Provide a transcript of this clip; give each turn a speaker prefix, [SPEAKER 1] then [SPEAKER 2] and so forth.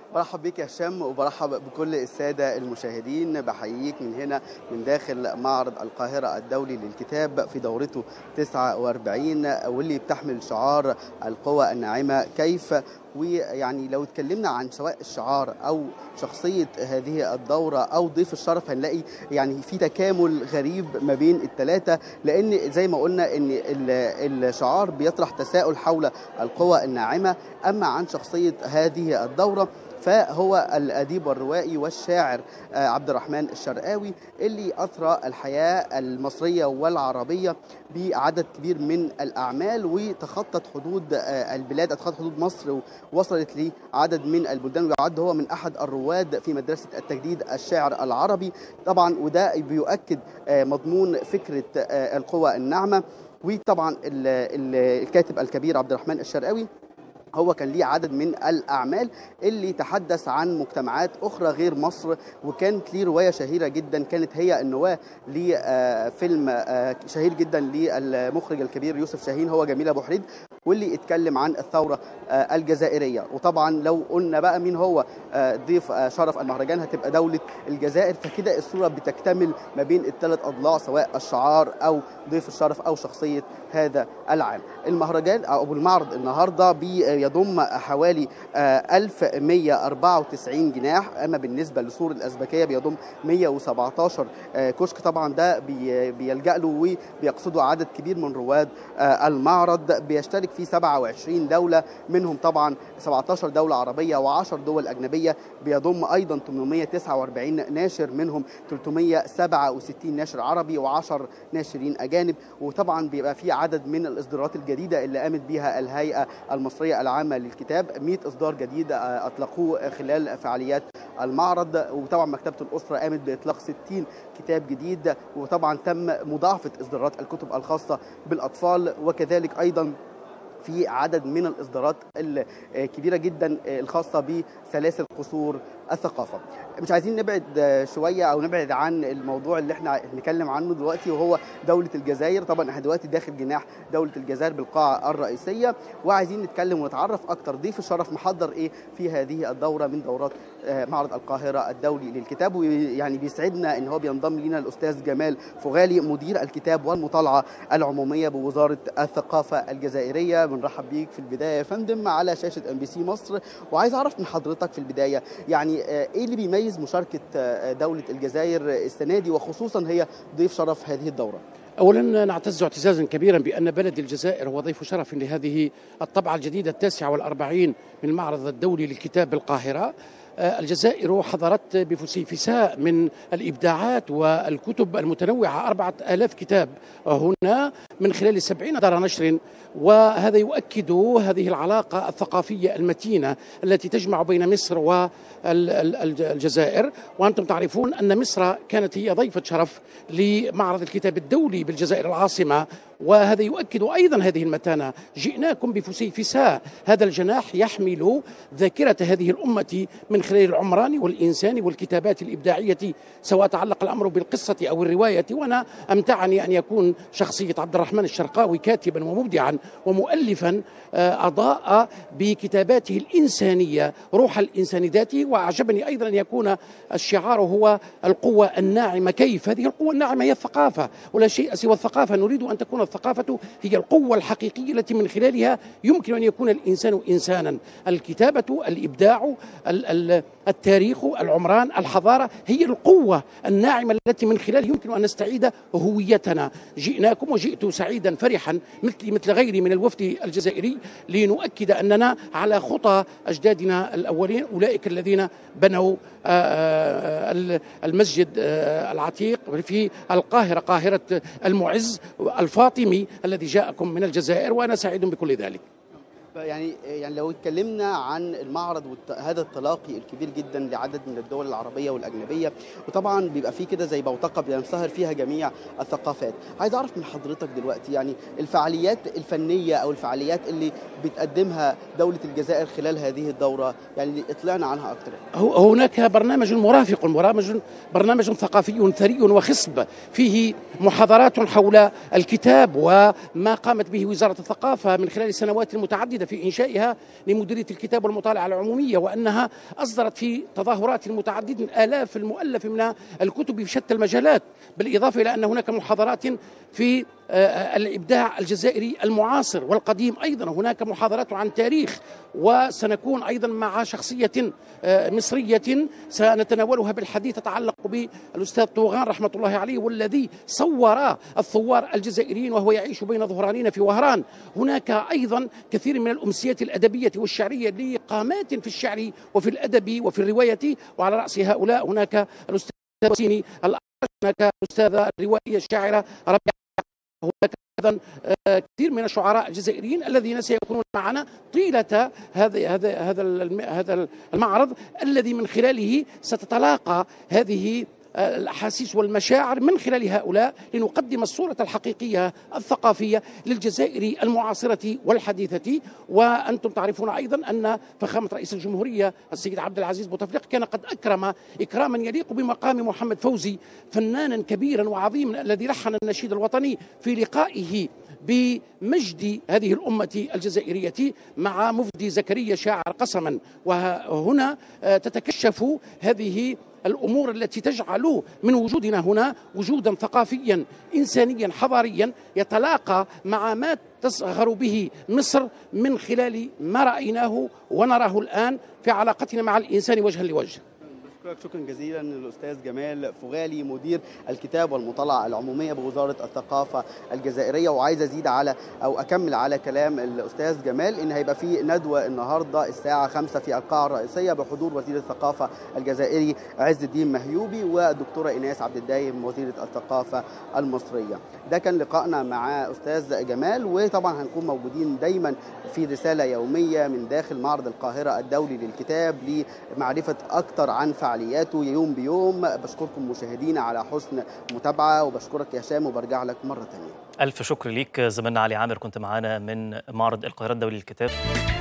[SPEAKER 1] برحب بيك يا هشام وبرحب بكل الساده المشاهدين بحييك من هنا من داخل معرض القاهره الدولي للكتاب في دورته 49 واللي بتحمل شعار القوى الناعمه كيف ويعني لو اتكلمنا عن سواء الشعار او شخصيه هذه الدوره او ضيف الشرف هنلاقي يعني في تكامل غريب ما بين الثلاثه لان زي ما قلنا ان الشعار بيطرح تساؤل حول القوى الناعمه اما عن شخصيه هذه الدوره فهو الأديب والروائي والشاعر عبد الرحمن الشرقاوي اللي أثرى الحياة المصرية والعربية بعدد كبير من الأعمال وتخطت حدود البلاد تخطت حدود مصر ووصلت لعدد من البلدان ويعد هو من أحد الرواد في مدرسة التجديد الشعر العربي طبعا وده بيؤكد مضمون فكرة القوى الناعمة وطبعا الكاتب الكبير عبد الرحمن الشرقاوي هو كان ليه عدد من الاعمال اللي تحدث عن مجتمعات اخرى غير مصر وكانت ليه روايه شهيره جدا كانت هي النواه لفيلم شهير جدا للمخرج الكبير يوسف شاهين هو جميل ابو حريد واللي اتكلم عن الثوره الجزائريه وطبعا لو قلنا بقى مين هو ضيف شرف المهرجان هتبقى دوله الجزائر فكده الصوره بتكتمل ما بين الثلاث اضلاع سواء الشعار او ضيف الشرف او شخصيه هذا العام المهرجان او المعرض النهارده بيضم حوالي 1194 جناح اما بالنسبه لسور الازبكيه بيضم 117 كشك طبعا ده بيلجا له وبيقصده عدد كبير من رواد المعرض بيشترك فيه 27 دوله منهم طبعا 17 دوله عربيه و10 دول اجنبيه بيضم ايضا 849 ناشر منهم 367 ناشر عربي و10 ناشرين اجانب وطبعا بيبقى في عدد من الاصدارات الجديده اللي قامت بها الهيئه المصريه العامه للكتاب 100 اصدار جديد اطلقوه خلال فعاليات المعرض وطبعا مكتبه الاسره قامت باطلاق 60 كتاب جديد وطبعا تم مضاعفه اصدارات الكتب الخاصه بالاطفال وكذلك ايضا في عدد من الاصدارات الكبيره جدا الخاصه بسلاسل قصور الثقافه مش عايزين نبعد شويه او نبعد عن الموضوع اللي احنا بنتكلم عنه دلوقتي وهو دوله الجزائر طبعا احنا دلوقتي داخل جناح دوله الجزائر بالقاعه الرئيسيه وعايزين نتكلم ونتعرف اكتر ضيف الشرف محضر ايه في هذه الدوره من دورات معرض القاهره الدولي للكتاب ويعني بيسعدنا ان هو بينضم لنا الاستاذ جمال فغالي مدير الكتاب والمطالعه العموميه بوزاره الثقافه الجزائريه بنرحب بيك في البدايه يا فندم على شاشه ام بي سي مصر وعايز اعرف من حضرتك في البدايه يعني ايه اللي بيميز مشاركه دوله الجزائر السنه دي وخصوصا هي ضيف شرف هذه الدوره
[SPEAKER 2] اولا نعتز اعتزازا كبيرا بان بلد الجزائر هو ضيف شرف لهذه الطبعه الجديده التاسعه والاربعين من المعرض الدولي للكتاب بالقاهره الجزائر حضرت بفسيفساء من الإبداعات والكتب المتنوعة أربعة آلاف كتاب هنا من خلال سبعين دار نشر وهذا يؤكد هذه العلاقة الثقافية المتينة التي تجمع بين مصر والجزائر وأنتم تعرفون أن مصر كانت هي ضيفة شرف لمعرض الكتاب الدولي بالجزائر العاصمة وهذا يؤكد أيضا هذه المتانة جئناكم بفسيفساء هذا الجناح يحمل ذاكرة هذه الأمة من خلال العمران والإنسان والكتابات الإبداعية سواء تعلق الأمر بالقصة أو الرواية وأنا أمتعني أن يكون شخصية عبد الرحمن الشرقاوي كاتبا ومبدعا ومؤلفا أضاء بكتاباته الإنسانية روح الإنسان ذاته وأعجبني أيضا أن يكون الشعار هو القوة الناعمة كيف هذه القوة الناعمة هي الثقافة ولا شيء سوى الثقافة نريد أن تكون الثقافة هي القوة الحقيقية التي من خلالها يمكن أن يكون الإنسان إنسانا الكتابة الإبداع التاريخ العمران الحضارة هي القوة الناعمة التي من خلالها يمكن أن نستعيد هويتنا جئناكم وجئت سعيدا فرحا مثلي مثل غيري من الوفد الجزائري لنؤكد أننا على خطى أجدادنا الأولين أولئك الذين بنوا المسجد العتيق في القاهرة قاهرة المعز الفاطمي الذي جاءكم من الجزائر وأنا سعيد بكل ذلك
[SPEAKER 1] يعني يعني لو اتكلمنا عن المعرض وهذا التلاقي الكبير جدا لعدد من الدول العربيه والاجنبيه وطبعا بيبقى فيه كده زي بوتقه بينصهر فيها جميع الثقافات عايز اعرف من حضرتك دلوقتي يعني الفعاليات الفنيه او الفعاليات اللي بتقدمها دوله الجزائر خلال هذه الدوره يعني اطلعنا عنها اكثر
[SPEAKER 2] هناك برنامج مرافق برنامج برنامج ثقافي ثري وخصب فيه محاضرات حول الكتاب وما قامت به وزاره الثقافه من خلال السنوات المتعدده في إنشائها لمديرية الكتاب والمطالعة العمومية وأنها أصدرت في تظاهرات متعددة آلاف المؤلف من الكتب في شتى المجالات بالإضافة إلى أن هناك محاضرات في الإبداع الجزائري المعاصر والقديم أيضا هناك محاضرات عن تاريخ وسنكون أيضا مع شخصية مصرية سنتناولها بالحديث تتعلق بالأستاذ طوغان رحمة الله عليه والذي صور الثوار الجزائريين وهو يعيش بين ظهرانين في وهران هناك أيضا كثير من الأمسيات الأدبية والشعرية لقامات في الشعر وفي الأدب وفي الرواية وعلى رأس هؤلاء هناك الأستاذ وسيني هناك الأستاذة الروائية الشاعرة ربيع هناك ايضا كثير من الشعراء الجزائريين الذين سيكونون معنا طيله هذا هذا هذا هذا المعرض الذي من خلاله ستتلاقى هذه الاحاسيس والمشاعر من خلال هؤلاء لنقدم الصوره الحقيقيه الثقافيه للجزائر المعاصره والحديثه وانتم تعرفون ايضا ان فخامه رئيس الجمهوريه السيد عبد العزيز بوتفليق كان قد اكرم اكراما يليق بمقام محمد فوزي فنانا كبيرا وعظيما الذي لحن النشيد الوطني في لقائه بمجد هذه الأمة الجزائرية مع مفدي زكريا شاعر قسما وهنا تتكشف هذه الامور التي تجعل من وجودنا هنا وجودا ثقافيا انسانيا حضاريا يتلاقى مع ما تصغر به مصر من خلال ما رايناه ونراه الان في علاقتنا مع الانسان وجها لوجه.
[SPEAKER 1] بشكرك شكرا جزيلا الاستاذ جمال فغالي مدير الكتاب والمطالعه العموميه بوزاره الثقافه الجزائريه وعايز ازيد على او اكمل على كلام الاستاذ جمال ان هيبقى في ندوه النهارده الساعه 5 في القاعه الرئيسيه بحضور وزير الثقافه الجزائري عز الدين مهيوبي والدكتوره ايناس عبد الدايم وزيره الثقافه المصريه. ده كان لقائنا مع استاذ جمال وطبعا هنكون موجودين دايما في رساله يوميه من داخل معرض القاهره الدولي للكتاب لمعرفه اكثر عن فعالياته يوم بيوم بشكركم مشاهدينا على حسن متابعه وبشكرك يا هشام وبرجع لك مره ثانيه
[SPEAKER 3] ألف شكر ليك زميلنا علي عامر كنت معانا من معرض القاهرة الدولي للكتاب